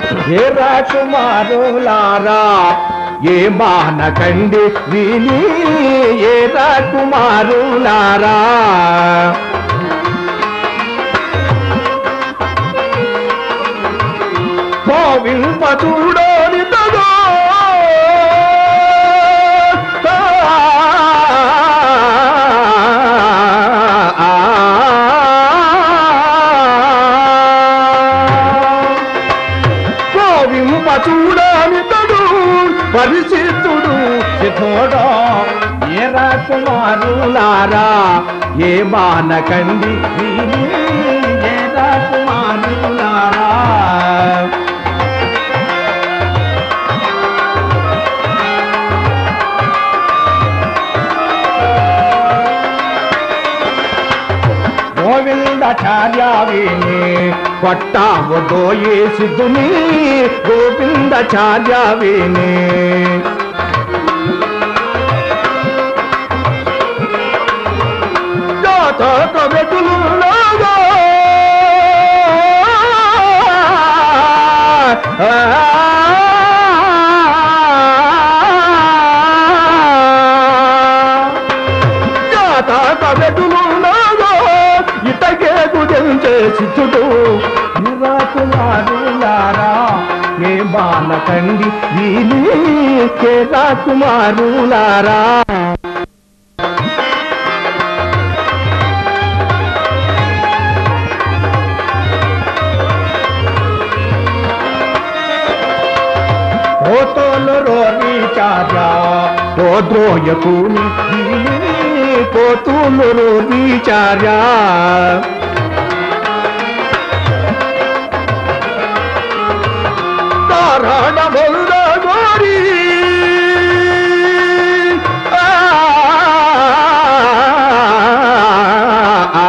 ఏ రాకుమారులారా ఏ మానకండి విని ఏ రాకుమారులారా గోవింప చూడోని తగో గోవింప చూడని తడు పరిచితుడు సిద్ధోడో ఏ రాకుమారులారా ఏ మానకండి వీని ఏ రాకుమారులారా గోవిందాచార్యావిని కొట్టావదోయే సిద్ధుని గోవిందాచార్యావిని జాతక వెతులులాగా జాతక వెతులులాగా ఇటగే గురించే సిద్ధుడు నిరాకుమారులారా ఏ బాలకండి వీని కే రాకుమారులారా కోతోలు రోరి చాజా కోద్రోయకుని కోతులు రోరి చాజా తారాడ బొల్ద గోరి ఆ, ఆ,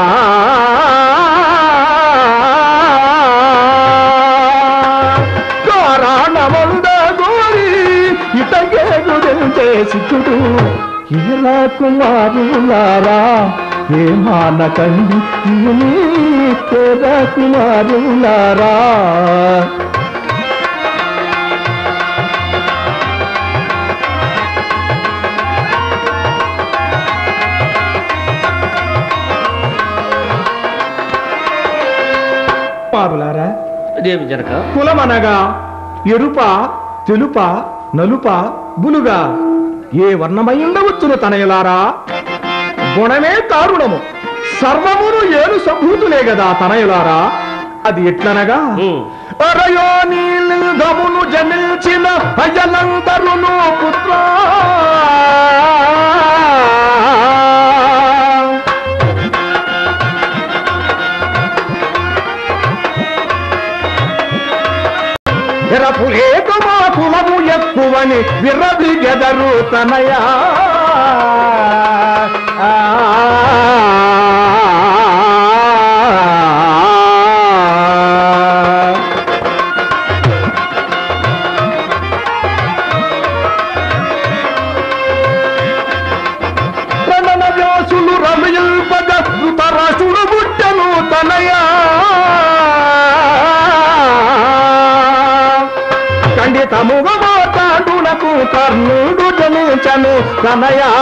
కారణమంద గోరి ఇటగే గురించే సిద్ధుడు ఇలా కుమారులారా ఏ మానకండి ఇని పేద కుమారులారా కుమారులారా అదేమి జనక కులమనగా ఎరుప తెలుప నలుప బులుగా ఏ వర్ణమయుండవచ్చును తనయులారా గుణమే కారుణము సర్వమును ఏను సంభూతులే గదా తనయులారా అది ఎట్లనగా ఉమ్. అరయో నీలింగమును జనించిన అజలందరును పుత్ర ఎరపులేక మా కులము ఎక్కువని విర్రబిగెదరు తనయా ఆ ప్రణన వ్యాసులు రమయింపగ ధృతరాష్ట్రుడు బుట్టను తనయా ఖండితముగా మాట్లాడునకు కర్ణుడు జనించను తనయా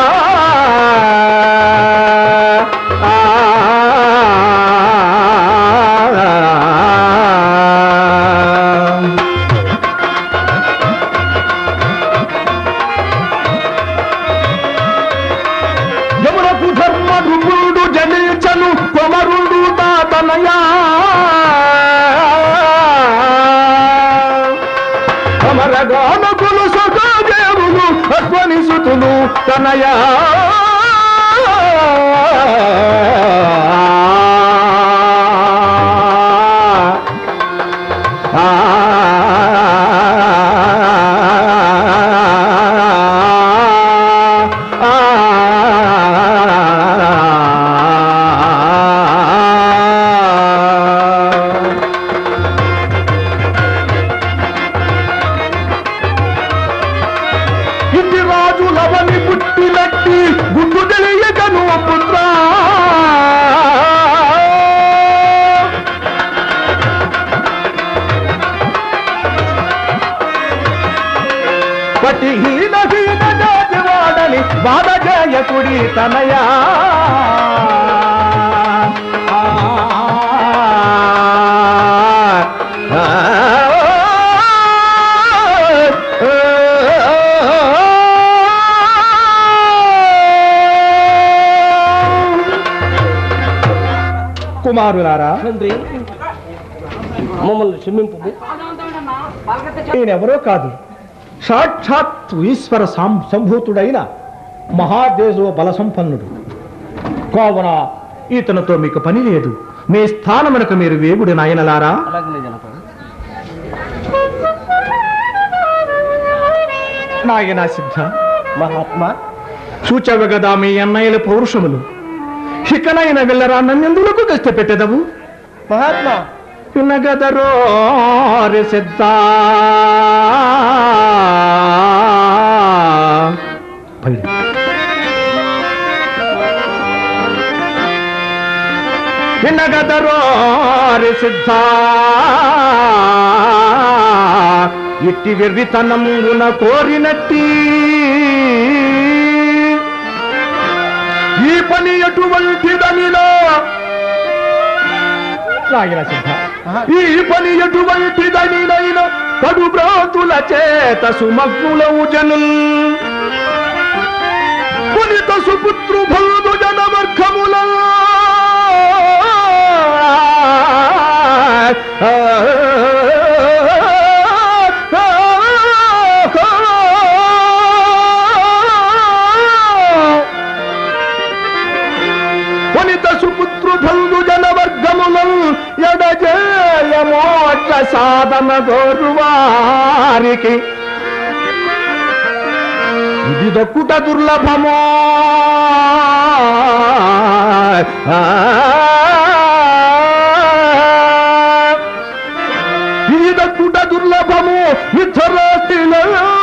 ఆ యమునకు ధర్మ రుపుడు జనించను కొమరుడు తాతనయా అమరగానకులు సఖాదేవులు అశ్వని సుతులు తనయా ఇంటి రాజు లవని పుట్టినట్టి గుడ్డు తెలియకను పుత్ర బాధ జయకుడి తనయా ఆ, ఆ, కుమారులారా తండ్రి మమ్మల్ని క్షమింపు ఈయనెవరో కాదు సాక్షాత్ ఈశ్వర సాం- సంభూతుడైన మహాదేశో బల సంపన్నుడు కావున ఇతనితో మీకు పని లేదు మీ స్థానమునకు మీరు వేగుడి నాయనలారా అలాగనే జనపడు నాయన సిద్ధ మహాత్మా చూచావు కదా మీ అన్నయ్యల పౌరుషములు ఇకనైన వెళ్ళరా నన్నెందులకు కష్టపెట్టెదవు మహాత్మా వినగదరో రే సిద్ధ బయలు. వినగదరో రే సిద్ధ ఇట్టి వెర్రితనమున కోరినట్టి ఈ పని ఎటువంటిదనిలో నాయన సిద్ధ ఈ పని ఎటువంటిదనినైనా కడు బ్రాతుల చేత సుమగ్నులవు జనుల్ పునిత సుపుత్రు భూదు జనవర్గముల పునిత సుపుత్రు భంగు జనవర్గములం ఎడజేయ మోక్ష సాధన గోరువారికి ఇది దక్కుట దుర్లభమో ఆ, ఇది దక్కుట దుర్లభము ఇతరాస్తిలో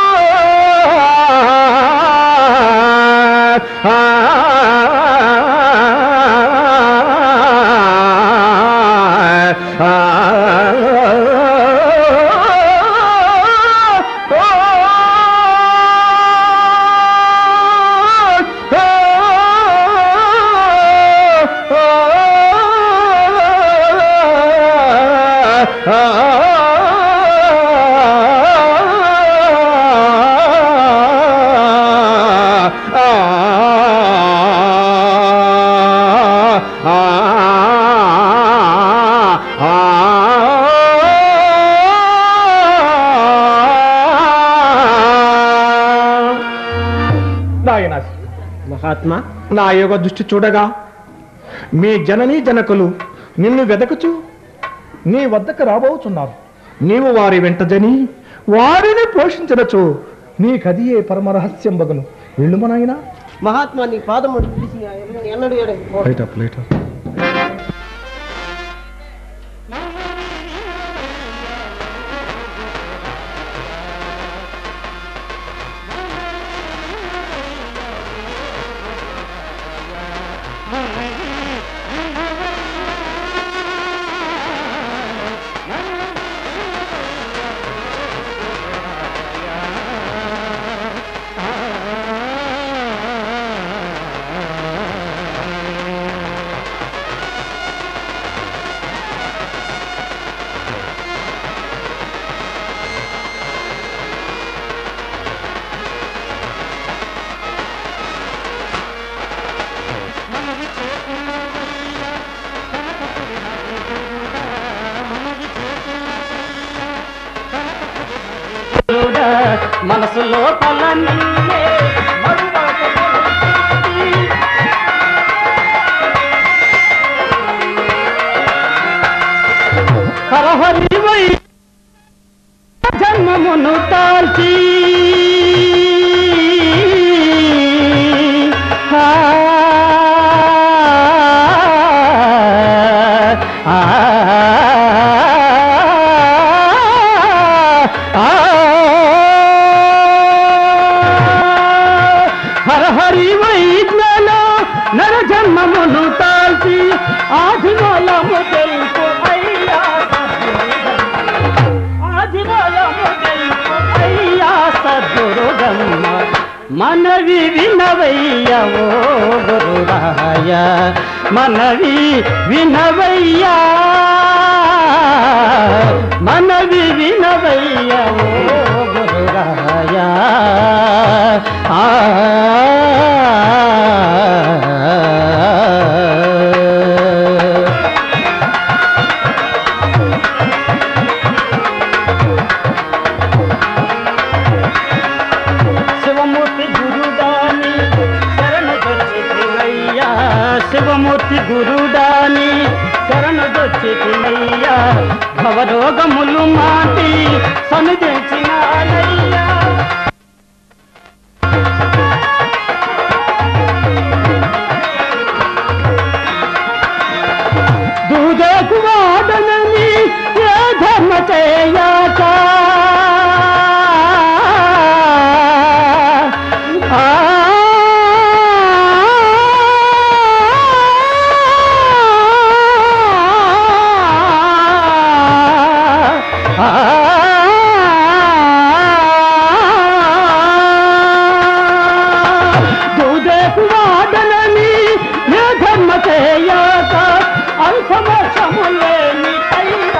నాయన మహాత్మా నా యొక్క దృష్టి చూడగా మీ జననీ జనకులు నిన్ను వెదకుచు నీ వద్దకు రాబోతున్నారు నీవు వారి వెంట జని వారిని పోషించడచు నీకదియే పరమరహస్యం బగును వెళ్ళుమనాయనా మహాత్మా నీ పాదము విడిచి ఎన్నడు ఎడ లైట్ అప్ లైట్ అప్ మనసులో తలనీయే మరువక తలచి. హరహరి వై జన్మమును తాల్చి ఆ, ఆ, ఆ, హర హరి వైజ్ఞాన నర జన్మమును తాల్చి ఆదిమూలము తెలుపు అయ్యా ఆదిమూలము తెలుపు అయ్యా సద్గురుగమ్మ మనవి వినవయ్యవో గురురాయ మనవి వినవయ్యా మనవి వినవయ్యవో గురురాయ ఆ శివమూర్తి గురుడాని శరణొచ్చితివయ్యా శివమూర్తి గురుడాని శరణొచ్చితివయ్యా భవరోగములు మాటి సనుదించినానయ్యా దూదకు వాడనని ఏ ధర్మ చేయక ఆ దూదేకు వాడనని ఏ ధర్మ చేయక అల్పమోక్షములేని అయ్యా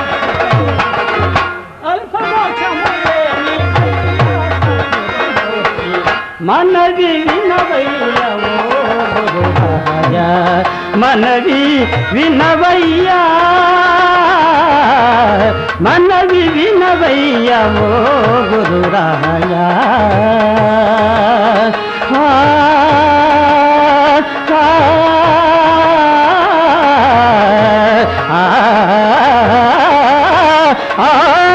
అల్పమోక్షములేని మనవి వినవయ్యవో గురురాయ మనవి వినవయ్యా మనవి వినవయ్యవో గురురాయ ఆ, ఆ, ఆ, ఆ,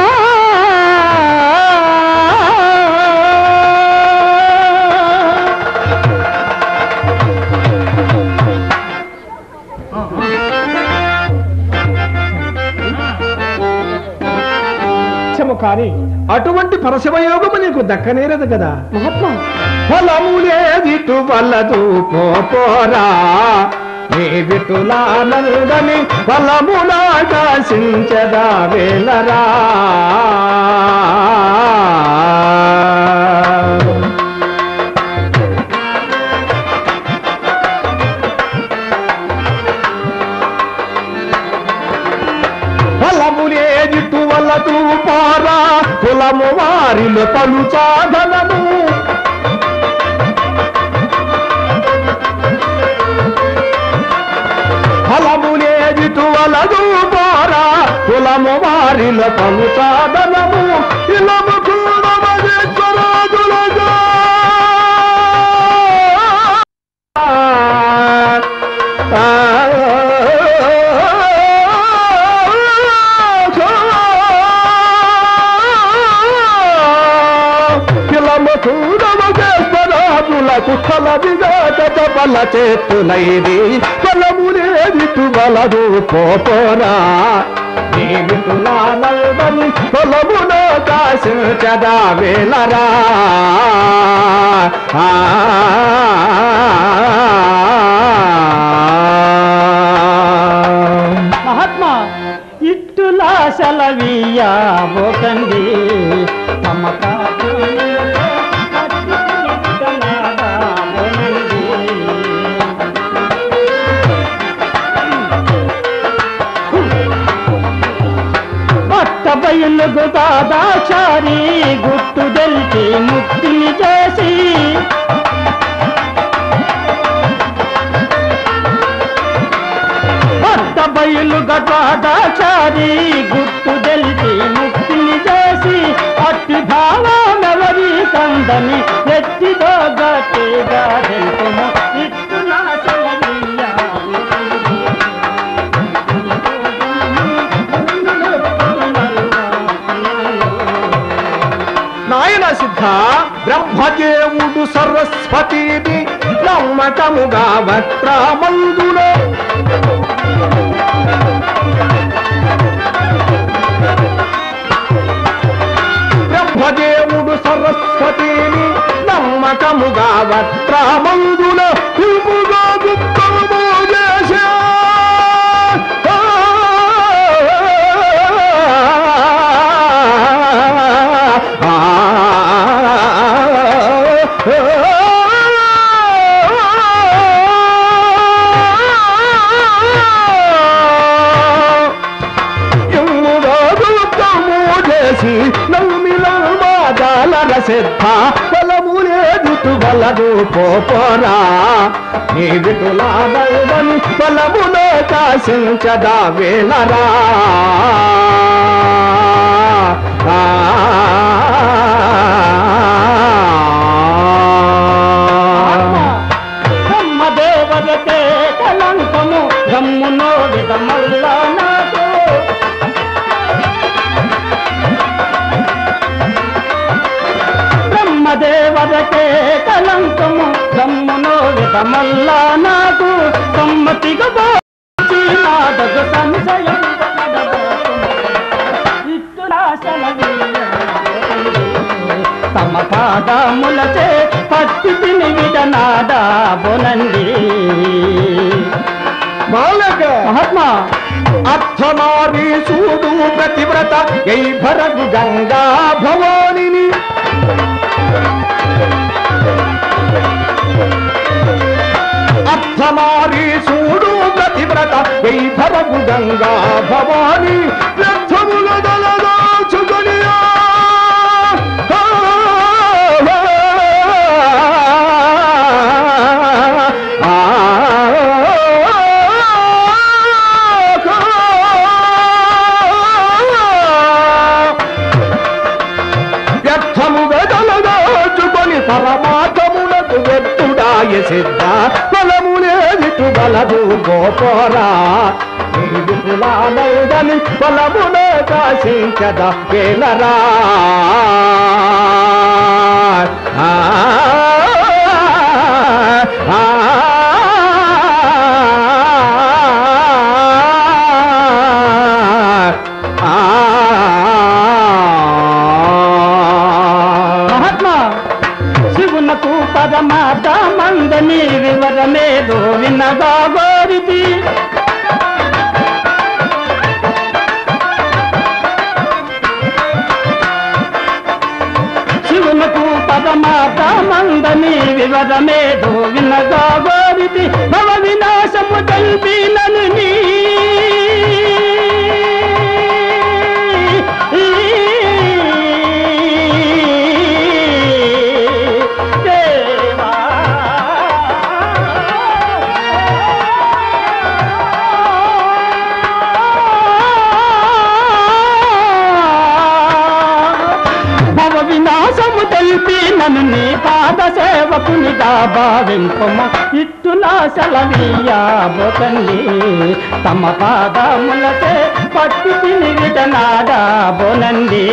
ఆ. సత్యము కాని అటువంటి పరశివయోగము నీకు దక్కనేరదు కదా మహాత్మా ఫలములేదిటు వల్లదు పోరా నీ విటులానందని ఫలమునాకాశించదా వేలరా ఫలములేదిటు వల్లదు పోరా కులము వారిలో పలు సాధనము ఫలములేదిటు వలదు పోరా కులము వారిల పలు సాధనము ఇలము కూడమగేశ్వరాజులగా కిలము చూడమగేశ్వరాజులకు ఫల విగాట బల చేతులైది ఫలములేదిటు వలదు పోరా నీవిటులానల్దని ఫలములో కాశించదా వేలరా ఆ మహాత్మా ఇట్టులా సెలవీయా బోకండి తమ కాపులతో కట్టుకునిట్టలాగా బోనండి. పట్ట బయలుగు దాదాచారి గుట్టు తెలిపి ముక్తిని చేసి భర్త బయలు గటాచారి గుట్టు తెలిపి ముక్తిని చేసి అట్టి భావమెవరి కందని ఎట్టిదో గట్టిగా తెలుపుము ఇట్టు నా చెలియా. నాయన సిద్ధ బ్రహ్మదేవుడు సరస్వతిని నమ్మకముగా వక్రమందులో బ్రహ్మదేవుడు సరస్వతిని నమ్మకముగా వక్రమందులో పిలుపుగా గుప్తము చేశా ఆ సిద్ధ బలములేదు వలదు పోపోరా నీ విటులాదల్దని బలములో కాసించదా వేలరా బ్రహ్మదేవతకే కలంకము బ్రహ్మునో విధమల్ల నాకు బ్రహ్మదేవతకే కలంకము బ్రహ్మునో విధమల్ల నాకు సమ్మతిగా పోచి నాదకు సంశయం తమ పాదములచే పట్టి తిని విడనాదా బొనండి బాలక మహాత్మా అర్థమారి చూడు ప్రతివ్రత గై భరగు గంగా భవానిని అర్థమారి చూడు ప్రతివ్రత గై భరగు గంగా భవాని వ్యర్థముల దళదాచుకొనియా వ్యర్థము వెదలదాచుకొని పరమార్థమునకు వెత్తుడాయ సిద్ధ బలములేదిటు బలదు గోపోరా విపులానౌదని బలమునే కాశించద వేలరా ఆ, ఆ, మహాత్మా శివునకు పరమాత మందని వివరమేదో వినగా గోరితి శివునకు పరమాత మందని వివరమేదో వినగా గోరితి భవ వినాశము తెలిపినను నీ దేవా భవ వినాశము తెలిపి నన్ను నీ పాద సేవకునిగా భావింపమ ఇట్టులా సెలవీయా బోతండి తమ పాదములతే పట్టు తిని విడనాడా బోనండి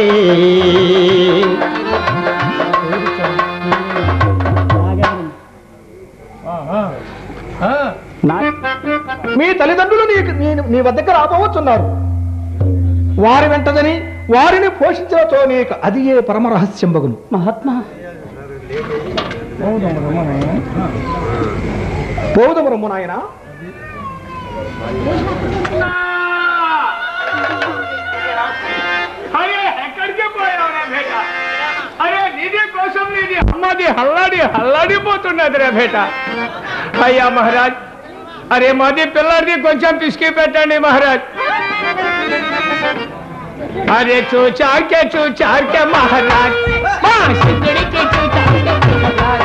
నా మీ తల్లిదండ్రులు నీ నీ- నీ వద్దకు రాబోతున్నారు వారి వెంటదని వారిని పోషించడంతో నీకు అది ఏ పరమ రహస్యం బగును మహాత్మా బౌద్ధమురమ్ము నాయన అరే ఎక్కడికి పోయావురా బేట అరే నీదే కోసం నీది అమ్మది హల్లాడి హల్లాడిపోతున్నది రా బేట అయ్యా మహారాజ్ అరే మాది పిల్లడిది కొంచెం పిసికి పెట్టండి మహారాజ్ అరే చూచాకే చూచాకే మహారాజ్ మా సిద్ధుడికి చూచాకే మహారాజ్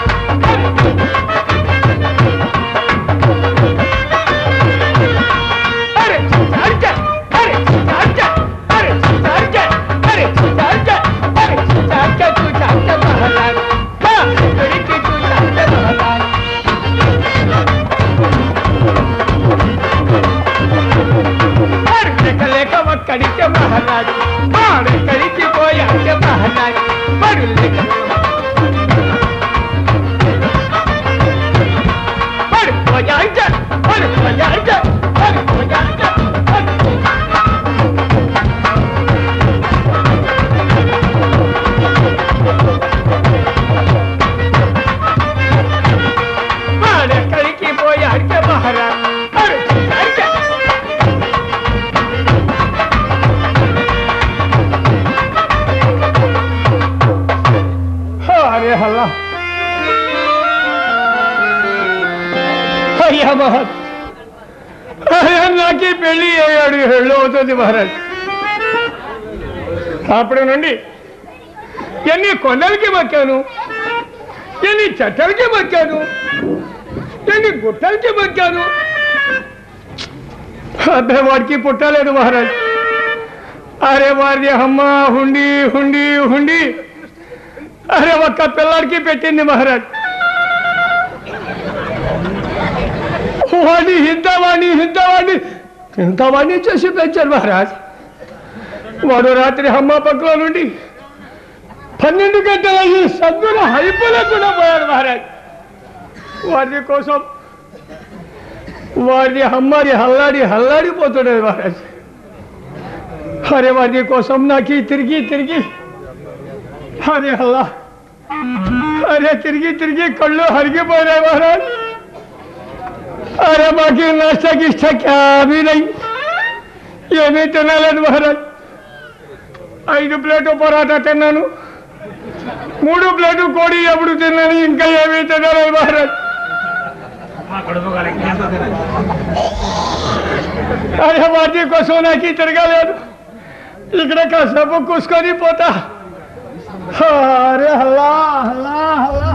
అరే చూచాకే అరే చూచాకే అరే చూచాకే అరే చూచాకే అరే చూచాకే చూచాకే మహారాజ్ మా సిద్ధుడికి చూచాకే మహారాజ్ లేక ఒక్కడికే మహారాజ్ ఆడెక్కడికి పోయాకే మహారాజ్ మరి లేక మరి పోయాక మరి పోయాక మరి పోయాక ఆడెక్కడికి పోయాకే మహారాజ్ మరి పోయాక అరే హల్లా అయ్యా మహారాజ్ అయ్యా నాకే పెళ్లి అయ్యాడు ఏళ్ళు అవుతుంది మహారాజ్ అప్పటి నుండి ఎన్ని కొండలకి మొక్కాను ఎన్ని చెట్టలకి మొక్కాను ఎన్ని గుట్టలకి మొక్కాను అబ్బాయి వాడికి పుట్టలేదు మహారాజ్ అరే వారిది అమ్మ హుండి హుండి హుండి అరే ఒక్క పిల్లాడికి పెట్టింది మహారాజ్ వాడిని హిందవాణి హిందవాణి హిందవాణి చేసి పెంచారు మహారాజ్ వాడు రాత్రి అమ్మ పక్కల నుండి పన్నెండు గంటల ఈ సద్దుల హైపులో కూడా పోయాడు మహారాజ్ వారి కోసం వారిని అమ్మని హల్లాడి హల్లాడిపోతున్నాడు మహారాజ్ అరే వారి కోసం నాకు ఈ తిరిగి తిరిగి అరే అల్లా అరే తిరిగి తిరిగి కళ్ళు హరిగిపోయినాయి మహారాజ్ అరే మాకి నాస్తా గిస్తా క్యా భీ నహీ ఏమీ తినలేదు మహారాజ్ ఐదు ప్లేటు పరాటా తిన్నాను మూడు ప్లేటు కోడి ఎప్పుడు తిన్నాను ఇంకా ఏమీ తినలేదు మహారాజ్ అరే వాటి కోసం నాకు తిరగలేదు ఇక్కడ కాసేపు కూసుకొని పోతా అరే హల్లా హల్లా హల్లా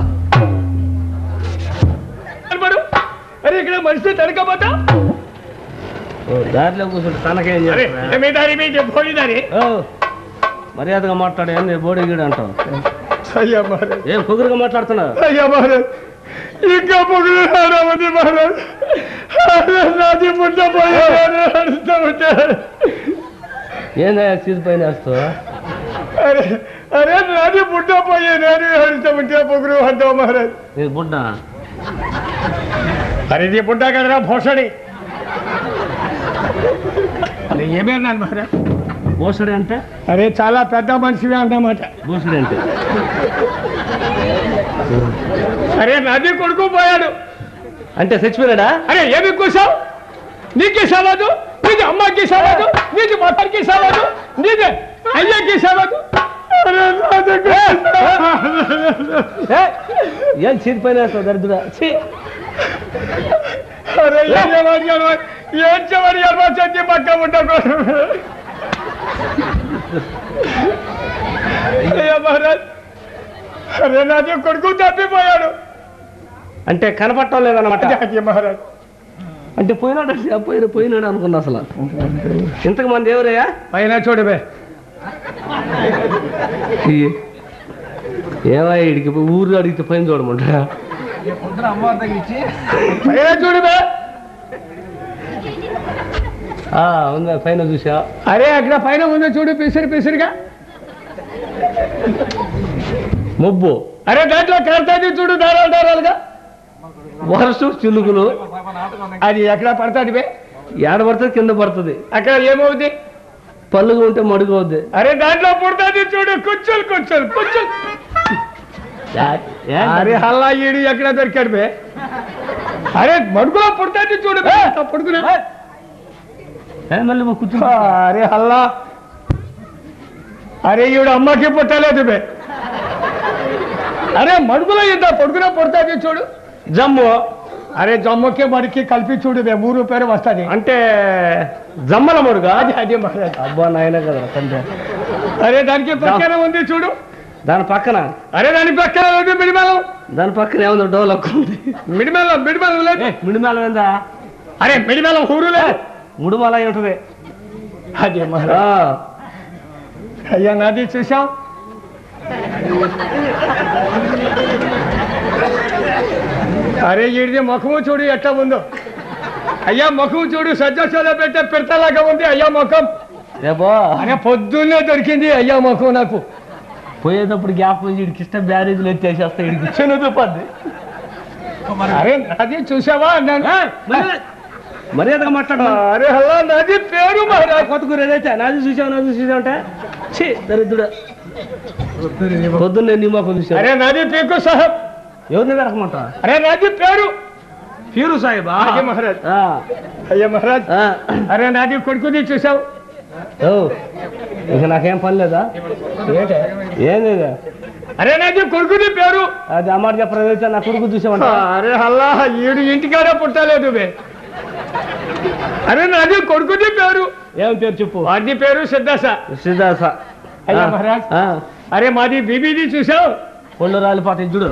కనపడు. అరే ఇక్కడ మనిషి తడకపోతా దారిలో కూర్చుంటే తనకేం అరే చేస్తా జమీదారి మీ భోజనారి మర్యాదగా మాట్లాడు ఏంది బోడి గీడు అంటావు అయ్యా మహారాజ్ ఏం పొగురుగా మాట్లాడుతున్నావు అయ్యా మహారాజ్ ఇంకా పొగులు రావద్దు మహారాజ్ అరే నాది పుట్ట పోయాను అడుస్తూ ఉంటాడు ఏందయ్యా చీజ్ పైన వేస్తావు అరే అరే నాది పుట్ట పోయాను అని అడుస్తూ ఉంటే పొగురు అంటావు మహారాజ్ నీ బుడ్డ అరే ఇది పుట్ట కదరా భోషడి అరే ఏమేనాను మహారాజ్ బోసుడి అంటే అరే చాలా పెద్ద మనిషివి అన్నమాట బోసుడి అంటే అరే నది కొడుకు పోయాడు అంటే చచ్చిపోయినాడా అరే ఏమి కూసావు నీకే సవాదు నీది అమ్మకి సవాదు నీది మొత్తానికి సవాదు నీది అయ్యకి సవాదు అరే నాది ఏ, ఏం చీజ్ పైన వేస్తావు దరిద్రుడా ఛీ. అరే ఏం చేయమని చెప్పాలి? ఏం చేయమని ఎర్ర చెట్టి పక్క ఉండకు అయ్యా మహారాజ్ అరే నాది కొడుకు తప్పిపోయాడు అంటే కనపడటం లేదన్నమాట అయ్యా మహారాజ్ అంటే పోయినాడు పోయిన పోయినాడు అనుకున్నా అసలు ఇంతకు మంది ఎవరయ్యా పైన చూడబే ఏమా ఇడికి ఊరు అడిగితే పైన చూడమంటా పైన చూడబే ఆ, ఉందా పైన చూసా అరే అక్కడ పైన ఉందో చూడు పిసిరి పిసిరిగా మొబ్బు అరే దాంట్లో కడతాది చూడు దారాలు దారాలుగా వర్షం చినుకులు అది ఎక్కడ పడతాది బే ఏడ పడుతుంది కింద పడుతుంది అక్కడ ఏమవుద్ది పళ్ళుగా ఉంటే మడుగు అవుద్ది అరే దాంట్లో పుడతాది చూడు కుచ్చులు కుచ్చులు కుచ్చులు అరే హల్లా ఈడు ఎక్కడ దొరికాడు బే అరే మడుగులో పుడతాది చూడు బే పుడుకునే ఏ, మళ్ళీ మా కూర్చో అరే హల్లా అరే ఈడు అమ్మకి పుట్టలేదు బే అరే మడుగులో ఇంత పొడుగున పుడతాది చూడు జమ్ము అరే జమ్మకి మడికి కలిపి చూడు బే మూడు పేరు వస్తుంది అంటే జమ్మల మడుగా అది అదే మహారాజ్ అబ్బా నాయన కదా తండ్రి అరే దానికి పక్కన ఉంది చూడు దాని పక్కన అరే దాని పక్కన ఉంది మిడిమేళం దాని పక్కన ఏముంది డోలక్ ఉంది మిడిమేళం మిడిమేళం లేదు మిడిమాల ఏందా అరే మిడిమేళం ఊరు లేదు ముడుమాల అయి ఉంటుంది అదే మహారాజ్ ఆ, అయ్యా నాది చూసాం అరే ఈడిది ముఖము చూడు ఎట్లా ఉందో అయ్యా ముఖం చూడు సజ్జాసలో పెట్టే పిడతలాగా ఉంది అయ్యా ముఖం రేపో అరే పొద్దున్నే దొరికింది అయ్యా ముఖం నాకు పోయేటప్పుడు గ్యాప్ వీడికి ఇష్టం బ్యారేజ్లు ఎత్తేసేస్తా వీడికి చిన్నది పద్ది అరే నాది చూసావా అన్నాను మర్యాదగా మాట్లాడు అరే హల్లా నాది పేరు మహారాజ్ కొత్తకూర ఏదైతే నాది చూసావు నాది చూసావు అంటే ఛీ దరిద్రుడా పొద్దున్నే నీ మొఖం చూసావు అరే నాది పీకు సాహెబ్ ఎవరిని వెరకమంటా అరే నాది పేరు ఫీరు సాహిబా అదే మహారాజ్ ఆ, అయ్యా మహారాజ్ ఆ. అరే నాది కొడుకుది చూసావు ఓ, ఇక నాకేం పని లేదా ఏం లేదా అరే నాది కొడుకుది పేరు అది అమ్మాట చెప్పలేదు అయితే నా కొడుకు చూసావంట అరే హల్లా ఈడు ఇంటికాడే పుట్టలేదు బే అరే నాది కొడుకుది పేరు ఏం పేరు చెప్పు వాడి పేరు సిద్ధాస సిద్ధాస అయ్యా మహారాజ్. అరే మాది బీబీది చూసావు ఒళ్ళు రాలిపోతాయి చూడు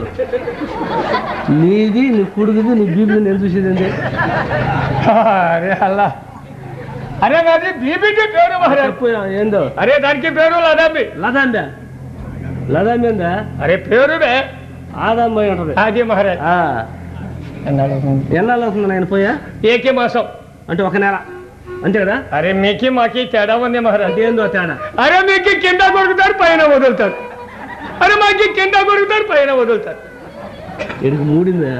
నీది నీ కుడుకుది నీ బీబీ నేను చూసేది ఏంటి అరే అల్లా అరే మాది బీబీది పేరు మహారాజ్ చెప్పు ఏందో అరే దానికి పేరు లదాబి లదాంబా లదాంబి ఏందా అరే పేరు బే ఆదాంబై ఉంటది అది మహారాజ్ ఆ, ఎన్నాళ్ళు అవుతుంది నేను పోయా ఏకే మాసం అంటే ఒక నెల అంతే కదా అరే మీకి మాకి తేడా ఉంది మహారాజ్ అంటే ఏందో తేడా అరే మీకు కింద కొడుకుతారు పైన వదులుతారు అరే మాకి కింద కొడుకుతారు పైన వదులుతారు ఎడికి మూడిందా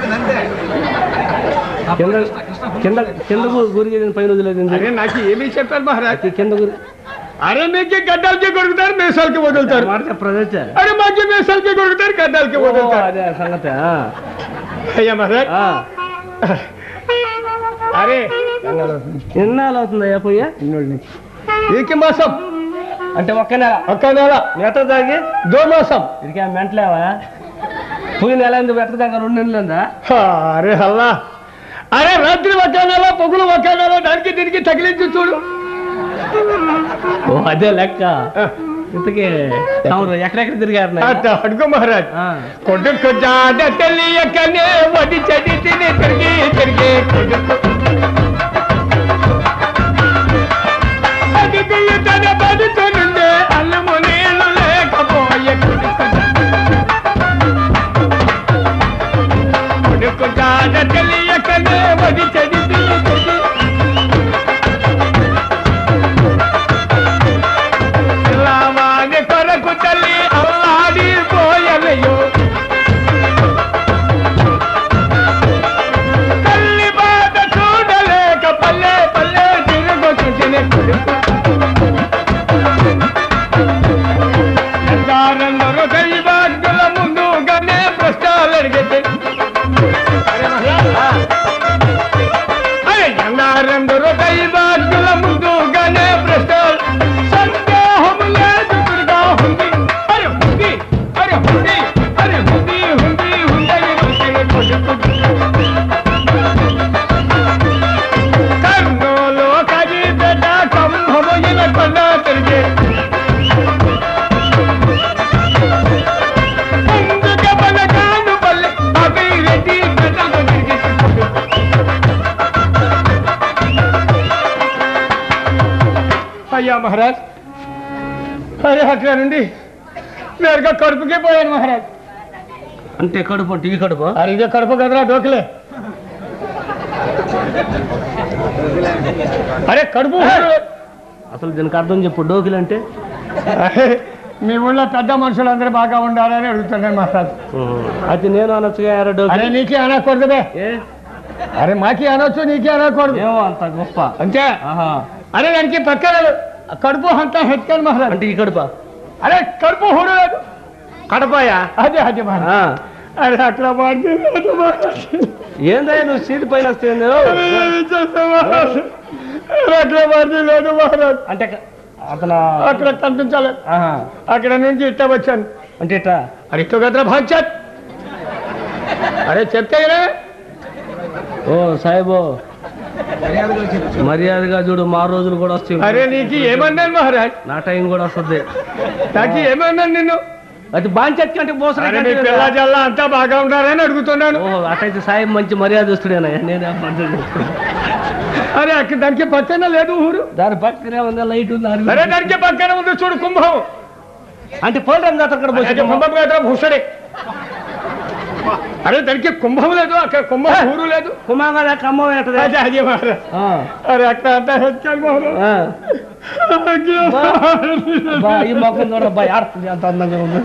కింద కింద కింద గురిగేది పైన వదిలేదు అరే నాకు ఏమీ చెప్పారు మహారాజ్ కింద గురి అరే మీకు గడ్డలకి కొడుకుతారు మేసాలకి వదులుతారు మాట చెప్పరా అరే మాకి మేసాలకి కొడుకుతారు గడ్డలకి వదులుతారు అదే సంగతి ఆ. అయ్యా మహారాజ్ ఆ. అరే ఎన్నాళ్ళు అవుతుందయ్యా పోయా ఏకి మాసం అంటే ఒక్క నెల ఒక్క నెల మెట్ట తాగి దో మాసం ఇదికే మెంటలేవా పోయిన నెల ఎందుకు మెట్ట తాగా రెండు నెలలు ఉందా హా, అరే అల్లా అరే రాత్రి ఒక నెల పొగులు ఒక నెల దానికి దీనికి తగిలించి చూడు ఓ అదే లెక్క ఆ, ఇంతకీ అవును ఎక్కడెక్కడ తిరిగారు నాయనా? అట్ట అడుగు మహారాజ్ ఆ. కొడుకు జాడ తెలియకనే వడి చెడి తిని తిరిగి తిరిగి కొడుకు అది తన బతుకునుండే అల్లము నీళ్ళు లేకపోయే కొడుకు కొడుకు జాడ తెలియకనే వడి చెడి తిని తిరిగి లావాని కొరకు తల్లి అల్లాడి పోయలయో తల్లి బాధ చూడలేక పల్లె పల్లె తిరుగుతుంటే కొడుకు ఎందారందరూ దైవాగ్యుల ముందుగానే ప్రశ్నలు అడిగితే అరే ఎందారందరూ దైవాగ్యుల ముందుగానే ప్రశ్నలు సందేహం లేదు దుర్గా ఉంది అరే ఉంది అరే ఉంది అరే ఉంది ఉంది ఉందని రుచిని కొడుకు కర్నూలు కజిపేట కంభముగిన కొండ తిరిగి ముందుగా మన కాను పల్లె అభివృద్ధి పెద్దలు తిరిగి అయ్యా మహారాజ్ అరే అట్లా నుండి నేరుగా కడుపుకే పోయాను మహారాజ్ అంటే కడుపు అంటే ఈ కడుపు అరే ఇదే కడుపు కదరా డోకలే అరే కడుపు అసలు దీనికి అర్థం చెప్పు డోకిలు అంటే అరే, మీ ఊళ్ళో పెద్ద మనుషులందరూ బాగా ఉండాలని అడుగుతున్నాను మహారాజ్ అయితే నేను అనొచ్చుగా ఎరా అరే డోకి నీకే అనకూడదువే ఏ అరే మాకే అనొచ్చు నీకే అనకూడదు ఏమో అంత గొప్ప అంతే ఆహా అరే దానికి పక్కన కడుపు అంతా హెచ్కాను మహారాజ్ అంటే ఈ కడుప అరే కడుపు హూడు లేదు కడపాయా అదే అదే మహారాజ్ ఆ. అరే అట్లా మాట్లాడి అట్లా మాట్లాడి ఏందయ్యా నువ్వు సీటు పైన వస్తే ఏంది? అట్లా మాట్లాడి లేదు మహారాజ్ అంటే క- అతను అక్కడ కనిపించాలి ఆహా. అక్కడ నుంచి ఇట్ట వచ్చాను అంటే ఇట్లా అరే ఇటు గద్ర భాగ్యాత్ అరే చెప్తే కదా ఓ సాయిబో మర్యాదగా చూడు మా రోజులు కూడా వస్తాయి అరే నీకు ఏమన్నాను మహారాజ్ నా టైం కూడా వస్తుంది నాకు ఏమన్నాను నిన్ను అది బాంచెత్తి అంటే బోసరే అరే నీ పిల్ల జల్ల అంతా బాగా ఉండాలని అడుగుతున్నాను ఓ అటైతే సాయి మంచి మర్యాద ఇస్తుడేనయ్యా నేనే పద్ధతి. అరే అక్కడ దానికి పక్కన లేదు ఊరు దాని పక్కనే ఉంది లైట్ ఉంది అరవి. అరే దానికి పక్కన ఉంది చూడు కుంభం అంటే పోలరం జాతర అక్కడ పోసి అదే కుంభం కదా భూషడే అరే దానికి కుంభం లేదు అక్కడ కుంభం ఊరు లేదు కుమాంగ కమ్మం ఏంటది అదే అదే మహారాజ్ ఆ, అరే అక్కడ అంతా హెచ్చాను మహారాజ్ ఆ. బా, ఈ మొక్కం చూడ బా ఆడుతుంది అంత అందంగా ఉంది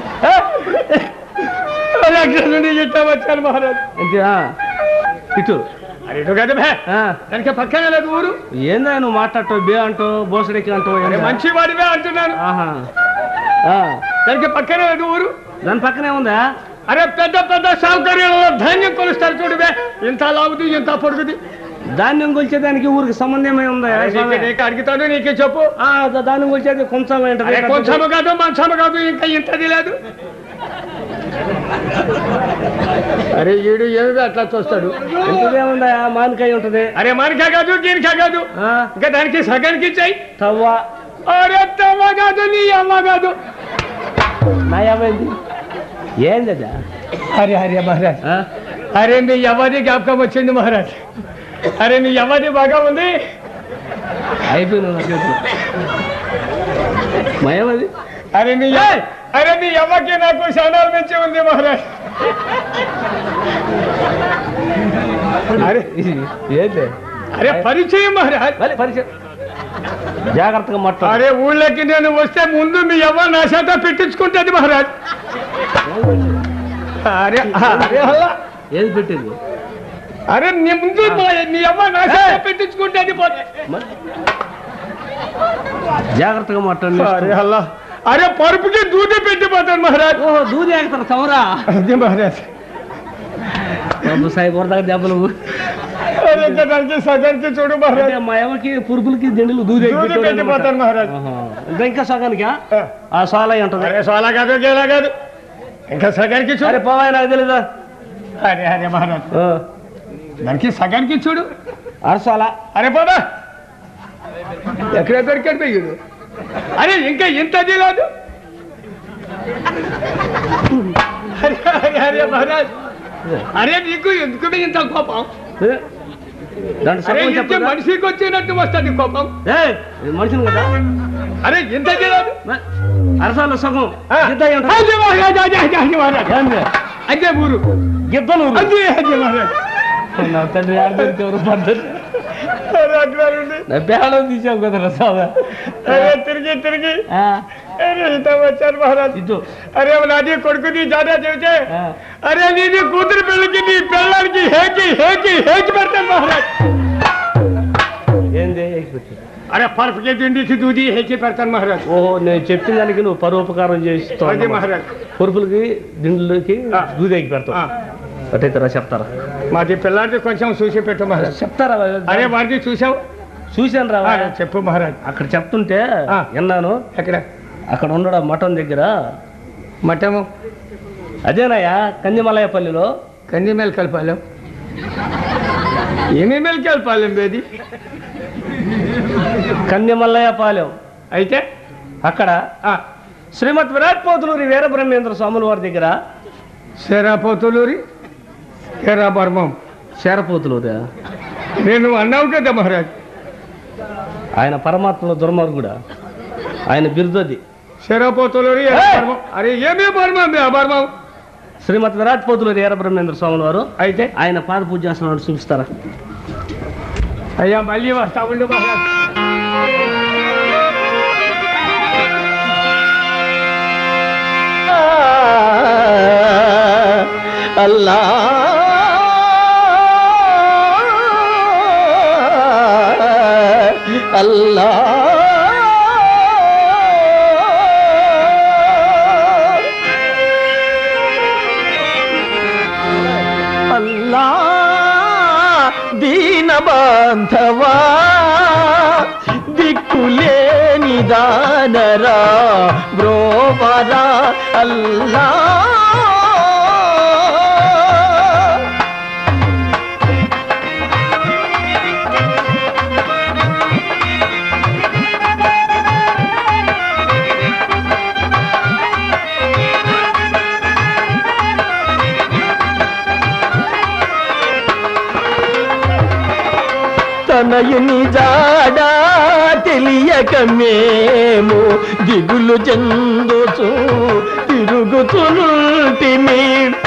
అరే అక్కడ నుండి ఇట్ట వచ్చాను మహారాజ్ అంటే, ఆ, ఇటు అరే ఇటు కదా భే ఆ, దానికి పక్కన లేదు ఊరు ఏందా నువ్వు మాట్లాడతావు బే అంటావు బోసడికి అంటావు అరే ఏందా? మంచి వాడివే అంటున్నాను ఆహా ఆ, దానికి పక్కనే లేదు ఊరు దాని పక్కనే ఉందా అరే పెద్ద పెద్ద సౌకర్యాలలో ధాన్యం కొలుస్తారు చూడువే ఇంత లావుది ఇంత పొడుగుది ధాన్యం కొలిచేదానికి ఊరికి సంబంధమే ఉందా అరే నీకు- స్వామి? నీకు అడుగుతాను నీకే చెప్పు ఆ, దా- ధాన్యం కొలిచేది కొంచెం ఏంటది అరే కొంచెము కాదు మంచము కాదు ఇంకా ఇంతది లేదు అరే ఈడు ఏమి అట్లా చూస్తాడు ఇంతదే ఉందా మామిడికాయ ఉంటది అరే మనకే కాదు దీనికే కాదు ఆ, ఇంకా దానికి సగానికి ఇచ్చాయి తవ్వ అరే తవ్వ కాదు నీ అమ్మ కాదు నా ఏమైంది ఏంది అదా అరే అరే మహారాజ్ ఆ? అరే మీ ఎవరి జ్ఞాపకం వచ్చింది మహారాజ్ అరే మీ ఎవరి బాగా ఉంది అయిపోయింది నా చేతిలో మా ఏమది అరే మీ ఎవ- అరే మీ ఎవరికి నాకు సౌండాలు మంచి ఉంది మహారాజ్ అరే ఏంటి అరే పరిచయం మహారాజ్ మళ్ళీ పరిచయం జాగ్రత్తగా మాట్లాడు అరే ఊళ్ళకి నేను వస్తే ముందు మీ ఎవ్వ నా చేత పెట్టించుకుంటుంది మహారాజ్ అరే అరే అలా ఏది పెట్టింది అరే నీ ముందు మా- మీ అవ్వ నా చేత పెట్టించుకుంటుంది పోతే మరి? జాగ్రత్తగా మాట్లాడు అరే అల్లా అరే పరుపుకి దూది పెట్టిపోతాను మహారాజ్ ఓహో దూది ఆగుతారు తమరా అదే మహారాజ్ బాబు సాయి కొరదాకా దెబ్బలు అరే ఇంకా దానికి సగానికి చూడు మహారాజ్ అంటే మా ఏమకి పురుగులకి దిండులు దూది ఎక్కి దూది పెట్టాడు పెట్టిపోతాను అన్నమాట. మహారాజ్ ఆహా. ఇంకా ఇంకా సగానికా ఆ సోలై ఉంటుంది అరే సోలా కాదు గేలా కాదు ఇంకా సగానికి చూడు అరే పోవాయి నాకు తెలీదా అరే అరే మహారాజ్ ఆ. దానికి సగానికి చూడు అరసోలా అరే బాబా ఎక్కడ దొరికాడు పోయాడు అరే ఇంకా ఇంత లేదు అరే అరే అరే మహారాజ్ అరే నీకు ఎందుకు ఇంత కోపం ఏ? దాంట్లో అరే సగం ఇంత చెప్పదా? మనిషికి వచ్చినట్టు వస్తుంది కోపం ఏయ్, ఇది మనిషిని కదా అరే ఇంత తెలియదు మ- అరసాల సగం ఆ. గిద్ద అయి ఉంటుంది. అదే మహారాజ్ అదే అదే అదే మహారాజ్ ఏంది? అదే ఊరు గిద్ద నూరు. అదే అదే మహారాజ్ నా తండ్రి ఆడ దొరికేవారు పద్ధతి అరే అట్లా ఉంది. నా పేడం తీసావు కదా రసాదా అరే తిరిగి తిరిగి అరే ఇంత వచ్చాను మహారాజ్ ఇటు అరే నాది కొడుకుని జాదా చెబితే ఆ. అరే నీది కూతురు పెళ్ళికి నీ పిల్లలకి హేకి హేకి హేకి పెడతాను మహారాజ్ ఏంది అరే పరుపుకి తిండికి దూది హేకి పెడతాను మహారాజ్ ఓహో నేను చెప్పిన దానికి నువ్వు పరోపకారం అది చేస్తావు మహారాజ్ పొరుపులకి దిండ్లకి ఆ. దూదేకి పెడతావు ఆ, అటైతేరా చెప్తారా మాది పిల్లాడికి కొంచెం చూసి పెట్టు మహారాజ్ చెప్తారా అరే వాడికి చూసావు చూశాను రా ఆ, చెప్పు మహారాజ్ అక్కడ చెప్తుంటే ఆ. విన్నాను ఎక్కడ అక్కడ ఉండడా మఠం దగ్గర మఠము అదేనాయా కందిమలయపల్లిలో కంది మెలకల్పాలెం ఏమి మెలకల్పాలెం బేది కందిమల్లయ్యపాలెం అయితే అక్కడ ఆ, శ్రీమద్ విరాట్ పోతులూరి వీరబ్రహ్మేంద్ర స్వాముల వారి దగ్గర శరాపోతులూరి ఎరా బర్మం శరపోతులూరి నేను అన్నావు కదా మహారాజ్ ఆయన పరమాత్మలో దుర్మార్గుడా ఆయన బిరుదది శరాపోతులూరి ఎరా బర్మం అరే ఏమే బర్మం బే, బర్మం శ్రీమద్ విరాట్ పోతులూరి వీరబ్రహ్మేంద్ర స్వాముల వారు అయితే ఆయన పాద పూజ చేస్తున్నాడు చూపిస్తారా అయ్యా మళ్ళీ వస్తా ఉండు మహారాజ్ అల్లా అల్లా అల్లా దీన బాంధవా దిక్కులేని దానరా బ్రోవరా అల్లా తనయుని జాడా తెలియక మేము దిగులు చెందుచు తిరుగుతునుంటిమి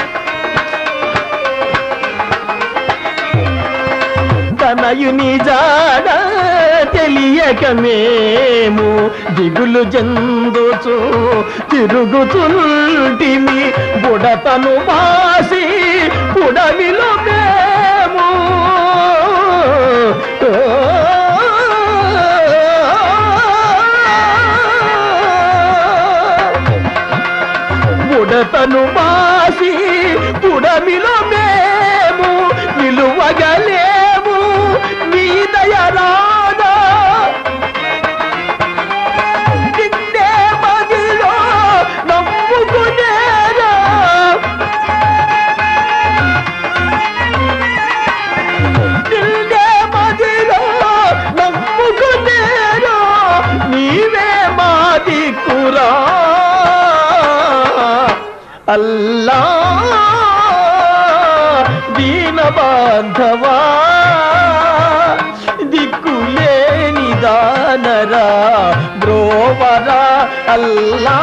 తనయుని జాడ తెలియక మేము దిగులు చెందుచు తిరుగుతుంటిమి బుడతను మాసి పుడమిలో మేము బుడతను మాసి పుడమిలో మేము నిలువగలేము నీ దయరాదా నిన్నే మదిలో నమ్ముకునేరా నిన్నే మదిలో నమ్ముకునేరా నీవే మాది కురా అల్లా దీన బాంధవా దిక్కులేని దానరా బ్రోవరా అల్లా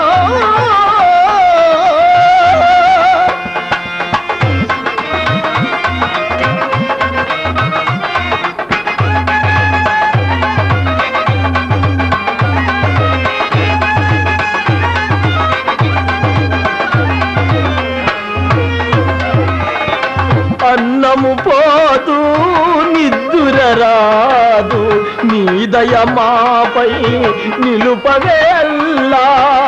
అన్నము పోదు నిద్దుర రాదు నీ దయ మాపై నిలుపవేల్లా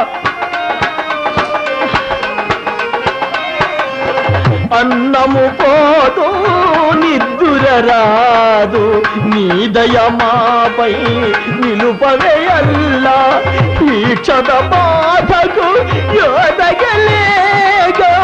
అన్నము పోదు నిద్దుర రాదు నీ దయ మాపై నిలుపవేయల్లా ఈ క్షత బాధకు యోదగలేగా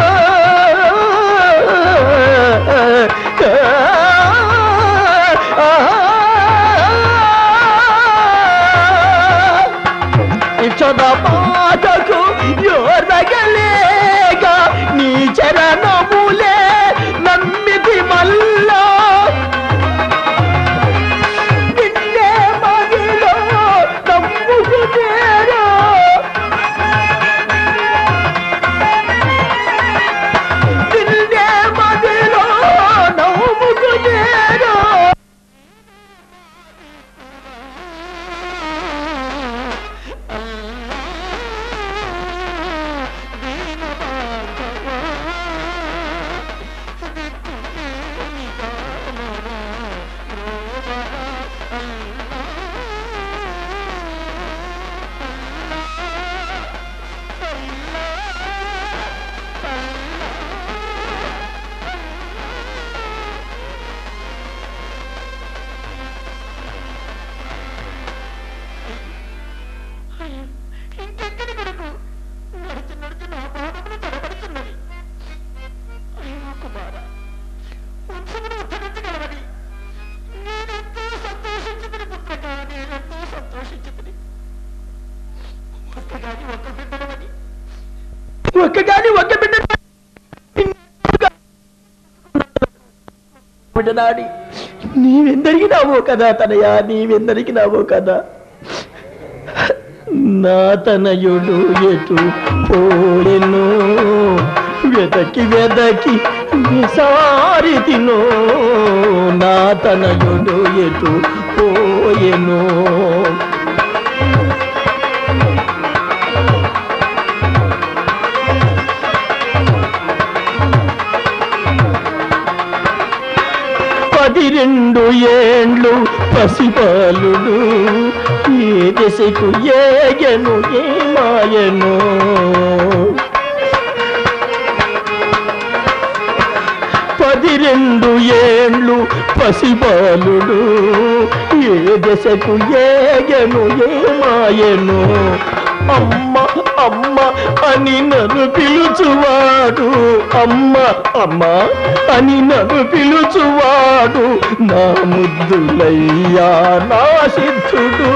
ఇచ్చద పాటకు యోరగలేగా నీ చరణములే నమ్మితి మల్లా నిన్నే మదిలో నమ్ముకునేరా నిన్నే మదిలో నమ్ముకునేరా ఇంకెక్కడి కొడుకు నడుచు నడుచు నా పాదములు తడబడుతున్నది అయ్యో కుమార వంశమును ఉద్ధరించగలవని నేనెంతో సంతోషించుకుని పుట్టగా నేనెంతో సంతోషించుకుని ఒక్కగాని ఒక్క బిడ్డనవని ఒక్కగాని ఒక్క బిడ్డ బిడ్డనాడి నీవెందరిగినావో కదా తనయా నీవెందరిగినావో కదా నా తనయుడు ఎటు పోలెను వెదకి వెదకి విసారి తినో నా తనయుడు ఎటు పోయెను పది రెండు ఏండ్లు పసిపాలుడు ఏ దశకు ఏగెను ఏ మాయను పది రెండు ఏండ్లు పసిబాలుడు ఏ దశకు ఏగెను ఏ మాయను అమ్మ అమ్మ అని నన్ను పిలుచువాడు అమ్మ అమ్మ అని నన్ను పిలుచువాడు నా ముద్దులయ్యా నా సిద్ధుడు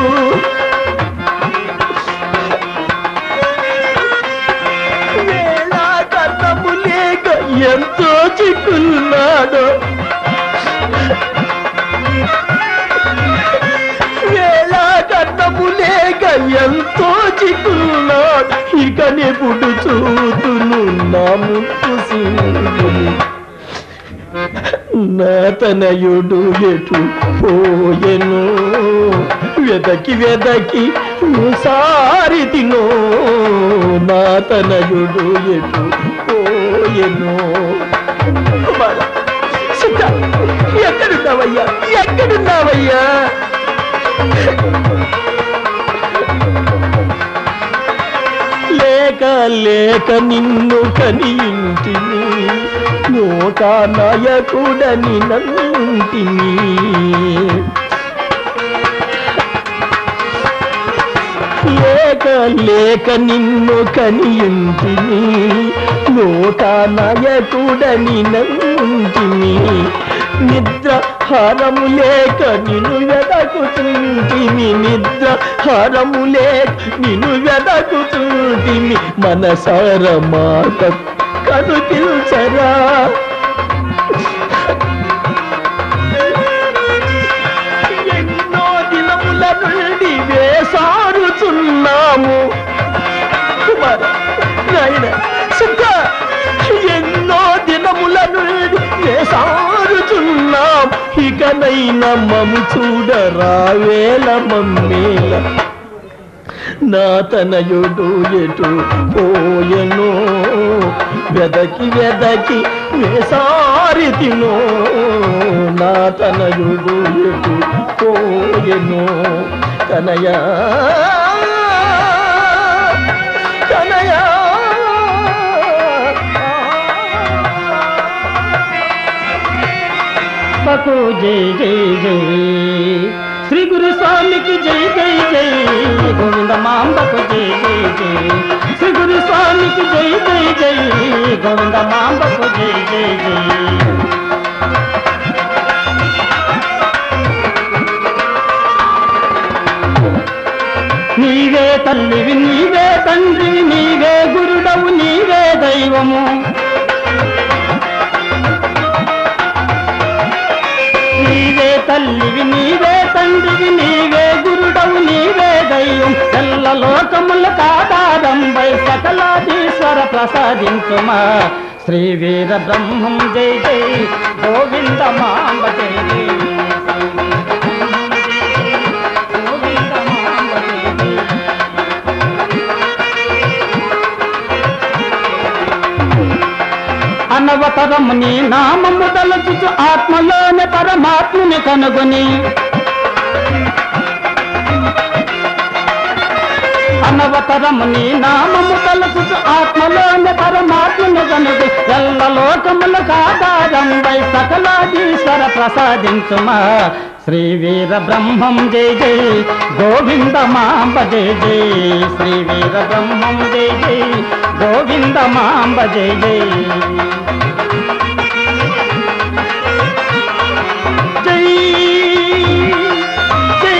వేళ కన్నము లేక ఎంతో చిక్కున్నాడు వేళ కన్నము లేక ఎంతో చిక్కున్నాడు ఇక నెప్పుడు చూతును నా ముక్కు సింగులు నా తనయుడు ఎటు పోయెను వెదకి వెదకి సారి తినో నా తనయుడు ఎటు పోయెను కుమార, సీత, ఎక్కడున్నావయ్యా ఎక్కడున్నావయ్యా లేక లేక నిన్ను కనియింటిని నోట నాయకుడని నంటిని లేక లేక నిన్ను కనియింటిని నోట నాయకుడని నంటిని నిద్ర హారము లేక నిన్ను వెదకుతుంటిమి నిద్ర హారము లేక నిన్ను వెదకుతుంటిమి మనసార మాట కనుకిల్చరా ఎన్నో దినముల నుండి వేసారుచున్నాము కుమార నాయన సుఖ ఎన్నో దినముల నుండి వేసారుచున్నాం ఇకనైనా మము చూడరావేల మమ్మేల నా తనయుడు ఎటు పోయను వెదకి వెదకి వేసారి తినో నా తనయుడు ఎటు పోయను కనయా కనయా బకు జై జై జై శ్రీ గురు స్వామికి జై జై జై గోవింద మాంబకు జై జై జై శ్రీ గురు స్వామికి జై జై జై గోవింద మాంబకు జై జై జై నీవే తల్లివి నీవే తండ్రివి నీవే గురుడవు నీవే దైవము నీవే తల్లివి నీవే తండ్రివి నీవే గురుడవు నీవే దైవం ఎల్ల లోకముల కాదారంబై సకలాదీశ్వర ప్రసాదించుమా శ్రీ వీర బ్రహ్మం జై జై గోవింద మాంబ జై జై గోవింద మాంబ జై జై అనవతరము నీ నామము తలచుచు ఆత్మలోని పరమాత్ముని కనుగొని అనవతరము నీ నామము తలచుచు ఆత్మలోని పరమాత్ముని కనుగు ఎల్ల లోకములకు ఆధారంపై సకలాదీశ్వర ప్రసాదించుమా శ్రీ వీర బ్రహ్మం జై జై గోవింద మాంబ జై జై శ్రీ వీర బ్రహ్మం జై జై గోవింద మాంబ జై జై జై జై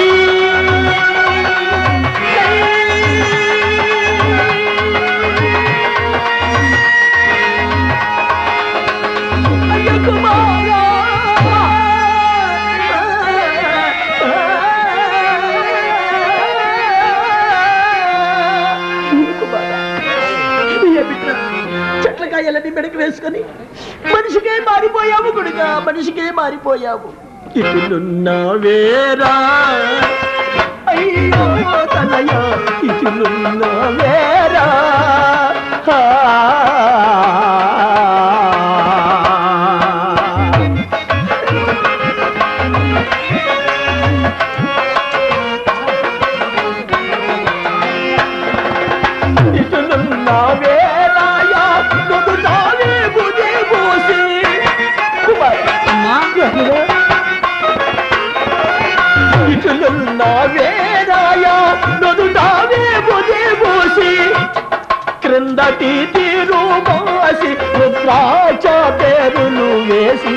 చెట్లకాయలన్నీ మెడకు వేసుకొని మనిషికే మారిపోయావు గుడిగా మనిషికే మారిపోయావు ఇటులున్నావేరా అయ్యో తనయా ఇటులున్నావేరా ఇటులున్నావేరాయా నుదుటానే బుది పూసి ఇటులున్నావేరాయా నుదుటానే బుది పూసి క్రిందటి తీరు మాసి రుద్రాక్ష పేరులు వేసి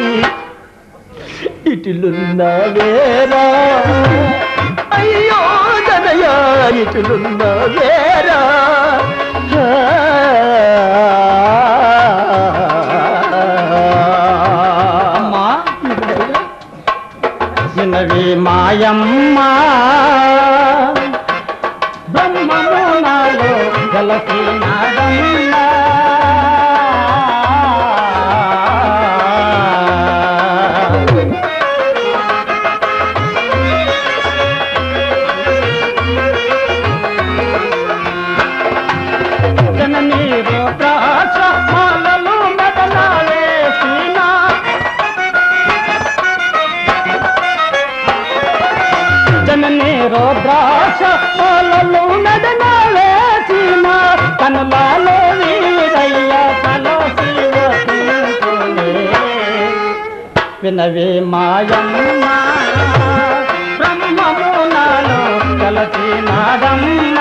ఇటులున్నావేరా అయ్యో జనయా ఇటులున్నావేరా అమ్మా వినవి మాయమ్మ బ్రహ్మము నాలో గలసి నాదమ్మ జననీ రుద్రాక్ష మాలలు మెడలాలేసినా జనని రోద్రాక్ష పాలలో నడన వేసిన కనులాలో వీరయ్య కలసి వసించునే. వినవే మాయమ్మ బ్రహ్మము నాలో కలసి నాదమ్మ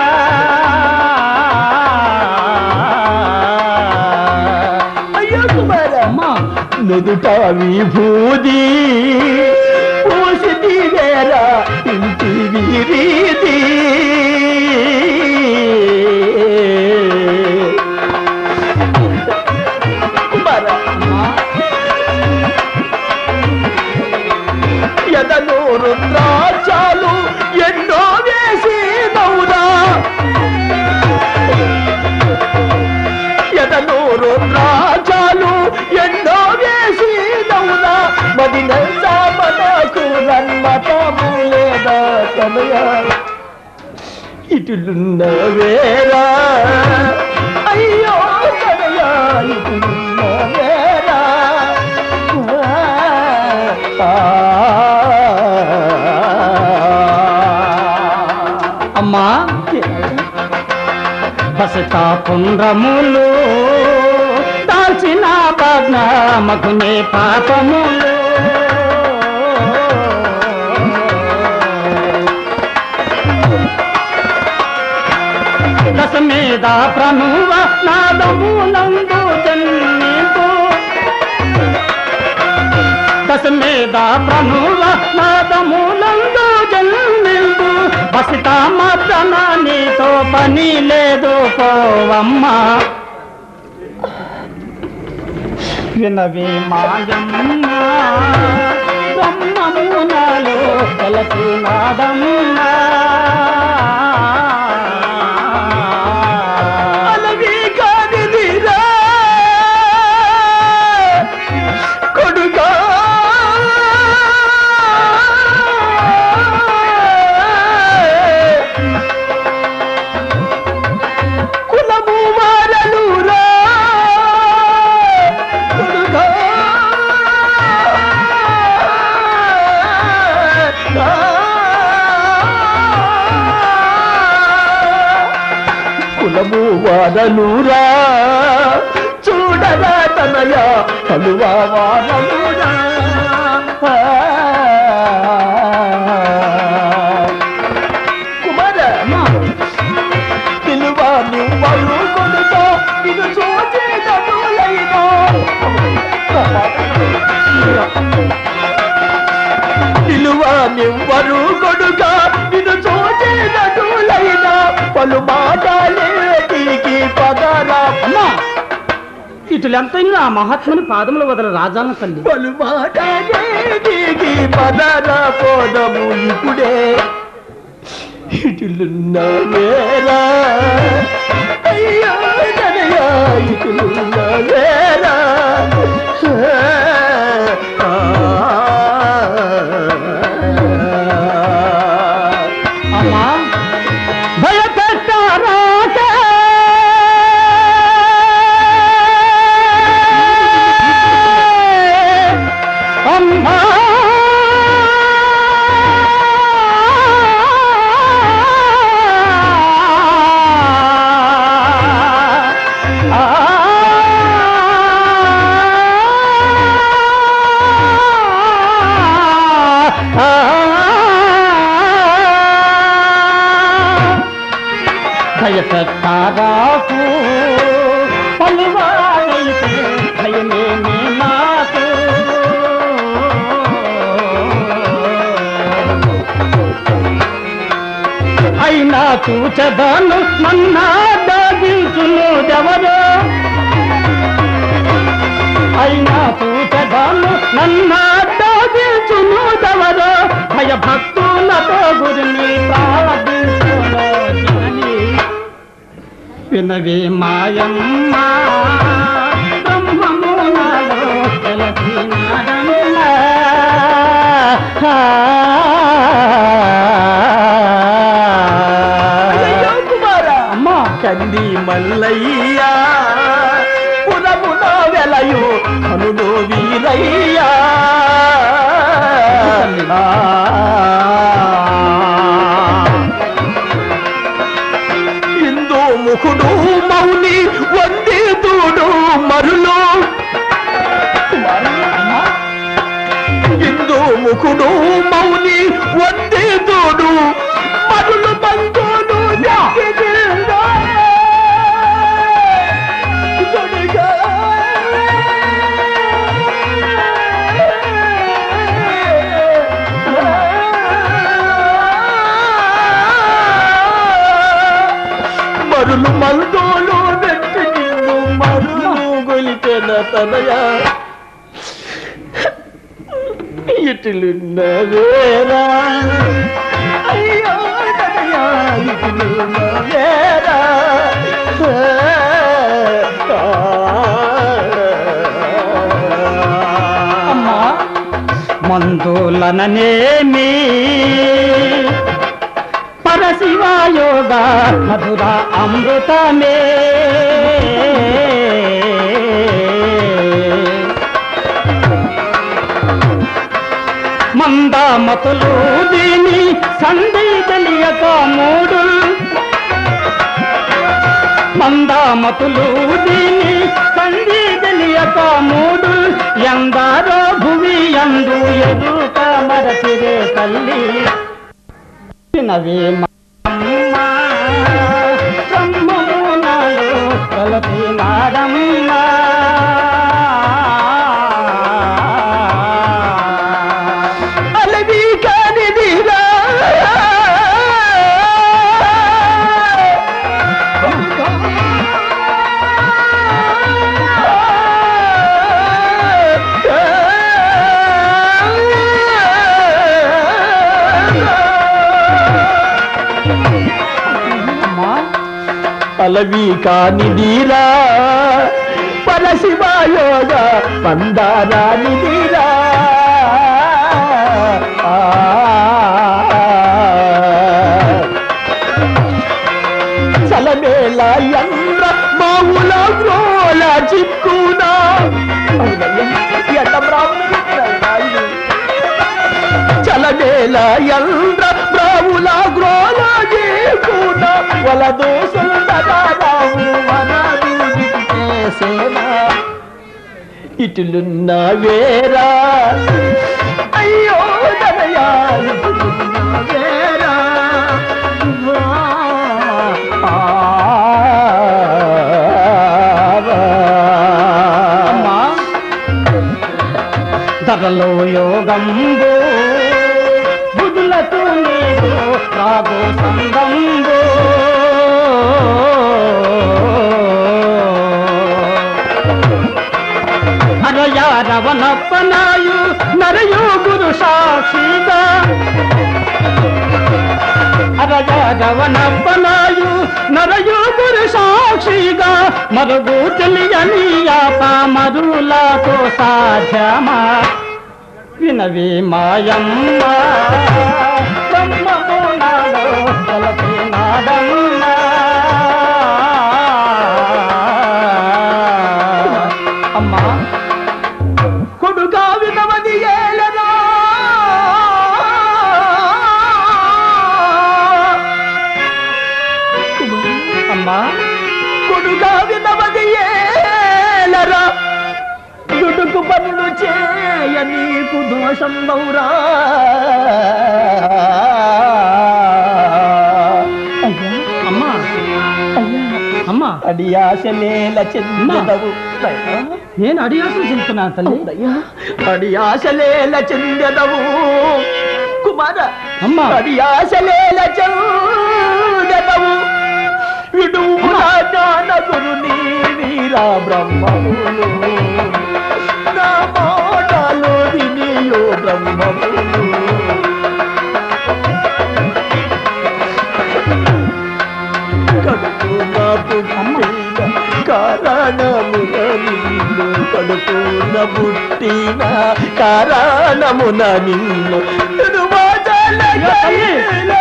అయ్యో కుమార అమ్మా నుదుట విభూది పూసిది వేరా ఇంటి వీరీది ఇటులున్నవేరా అయ్యో కదయా ఇటులున్నవేరా ఆ, అమ్మా బసతా పుండ్రములు దాల్చిన భగ్న మగునే పాపములు దశమేద ప్రణువ నాదము నందు జన్మింపు దశమేద ప్రణువ నాదము నందు జన్మింపు బసిత మద్దన నీతో పని లేదు పోవమ్మా వినవి మాయమ్మ బ్రహ్మమునాలో కలసి నాదమ్మా అలవి కానిదిరా కొడుకా కులము వారలురా కొడుకా కులము వారలురా చూడరా తనయ కలువా వారలురా కుమార పిలువ నువ్వు కొడుకో ఇది చూచి నటులైనా పిలువ నివ్వరు కొడుక నిన్ను చూచి నటులైనా పలు మాటలేటికి పదరా ఇటులెంతైనా ఆ మహాత్ముని పాదముల వదల రాజాన తల్లి పలు మాటలేటికి పదరా పోదము ఇప్పుడే ఇటులున్న వేరా అయ్యో ననయా ఇటులున్న వేరా అమ్మా భయపెట్టారాక అమ్మా భయపెట్టారాకు పలువారైతే భయమేమి నాకు అయినా చూచదాను మన్నా దాగించును ఎవరో అయినా చూచదాను నన్నా దాగించును ఎవరో భయభక్తులతో గురిని ప్రార్థించును జనని వినవే మాయమ్మ బ్రహ్మమునాలో వెలసినాడమ్మ. అమ్మ కంది మల్లయ్య పురమున వెలయు కనుడు వీరయ్యా ఇందు ముఖుడు మౌని వంది తూడు మరులు ఇందు ముఖుడు మౌని వంది తోడు మరులు బంధువులు జగ్గిదిందో. తొడిగా. మరులు మందోలు నెట్టి నిన్ను మరులు గొలిపెన తనయా ఇటులున్నవేరా అయ్యో తనయా ఇటులున్నవేరా అమ్మా మందులననేమి పర పరశివాయోగ మధుర అమృతమే మందామతులు దీని సంధి తెలియక మూడు మందామతులు దీని సంధి తెలియక మూడు ఎందరో భువి ఎందు ఎదుట మరచిరే తల్లి నవే బ్రహ్మమునాడు కలపి నాడమ్మా అలవి కానిదిరా అలవి కానిదిరా పరశివాయోగ మందారానిదిరా చలమేళ ఎంద్ర మావుల గ్రోల చిక్కునా ఎట బ్రాహ్మణ చలమేల యంద్ర బ్రావుల గ్రోల జీకున వలదు సుందరావు వనదు చేసేనా ఇటులున్న వేరా అయ్యో దయా ఇటులున్న వేరా అమ్మా ధరలో యోగంబు బుధులతో నీకు రాగో సంగంబు అరయారవనప్పనాయు నరయో గురు సాక్షిగా అరయారవనప్పనాయు నరయో గురు సాక్షిగా మరుగు తెలియని ఆప మరులతో సాధ్యమా వినవి మాయమ్మ బ్రహ్మము నాలో తలపి నాడమ్మ అమ్మా కొడుకా వినవది ఏలరా అమ్మా కొడుకా వినవది ఏలరా దుడుకు పనులు చేయ నీకు దోషం బౌరా అమ్మా అమ్మా అడియాశలేల చెందవు నేను అడియాసం చెప్తున్నాను తల్లి అడియాశలేల చెందవు కుమార అమ్మా అడియాశలేల చెందవు విడువు జ్ఞాన గురుని వీరా బ్రహ్మములు నా మాటలు వినియో బ్రహ్మములు కడుపున పుట్టిన కారణమున నిన్ను కడుపున పుట్టిన కారణమున నిన్ను తిరువాచల గైలే.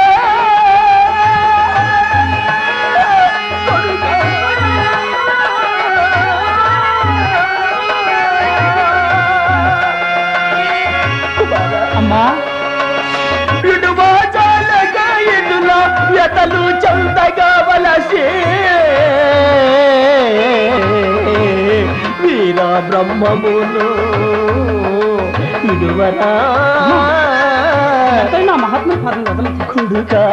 అమ్మా విడువాచాలగా ఎదుల ఎతలు చందగా వలసే వీర బ్రహ్మమును విడువరా ఎంతైనా మహాత్మ పదం వదలదు కుడుకా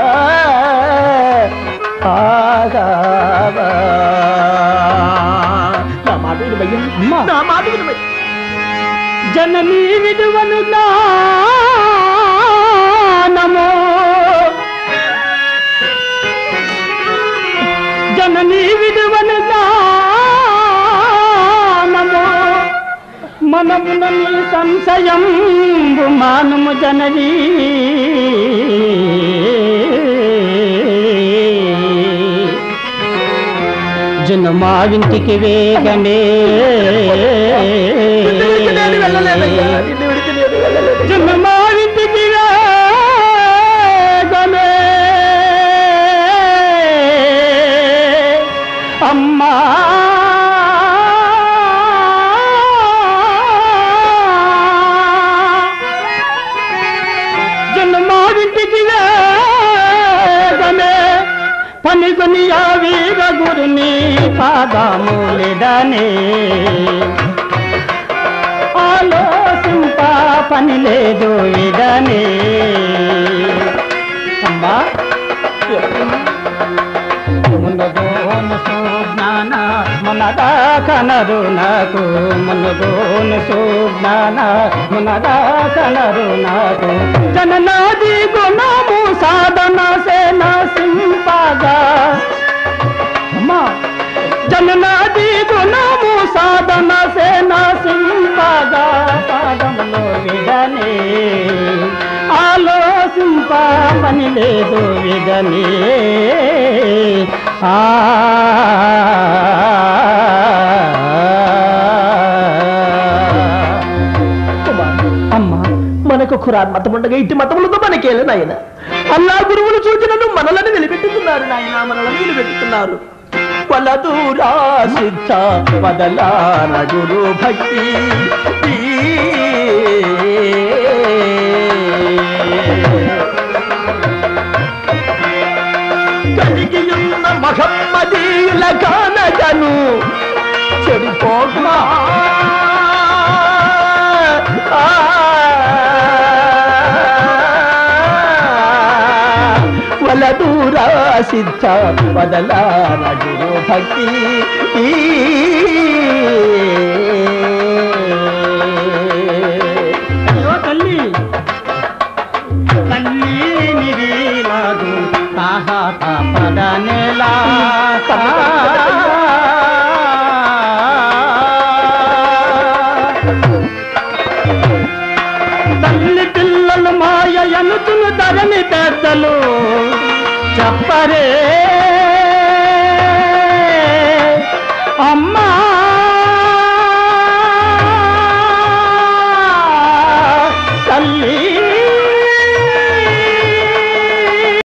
ఆగావా. నా మాట విను భయ్యా. అమ్మా. నా మాట విను భయ్యా. జననీ విడువను నమో జననీ విడువను నమో మనమున నీ సంశయం మానము జననీ జనుమా ఇంటికి వేగమే నిన్ను విడిచి నేను వెళ్ళలేదయ్యా. నిన్ను విడిచి నేను వెళ్ళలేదు. జన్మావింటికి వేగమే అమ్మా జన్మావింటికి వేగమే పని కొని ఆ వీర గురుని పాదములిడనే ఆలోచింప పని లేదు విడనే అమ్మా మునగోను సుజ్ఞాన మునగా కనరు నాకు మునగోను సుజ్ఞాన మునగా కనరు నాకు జననాది గుణము సాధన సేన సింపగా అమ్మా జననాది గుణము సాధన సేన సింపగా పాదములో విడనే ఆలోచింప పని లేదు విడనే ఆ అమ్మా మనకు ఖురాన్ మతం ఉండగా ఇట్టి మతములతో మనకేలే నాయన అల్లా గురువులు సూచనలు మనలను నిలబెట్టుతున్నారు నాయన మనలను నిలబెట్టుతున్నారు వలదూరా సిద్ధ వదలాన గురు భక్తి కలిగియున్న మహమ్మదీయుల కానగను చెడిపోకుమా వలదూరా సిద్ధ వదలాన గురు భక్తి అయ్యో తల్లి తల్లి నిరీలాదు తాహాత పదనేలా తల్లి పిల్లలు మాయ ఎనుతులు ధరని పెద్దలు చెప్పరే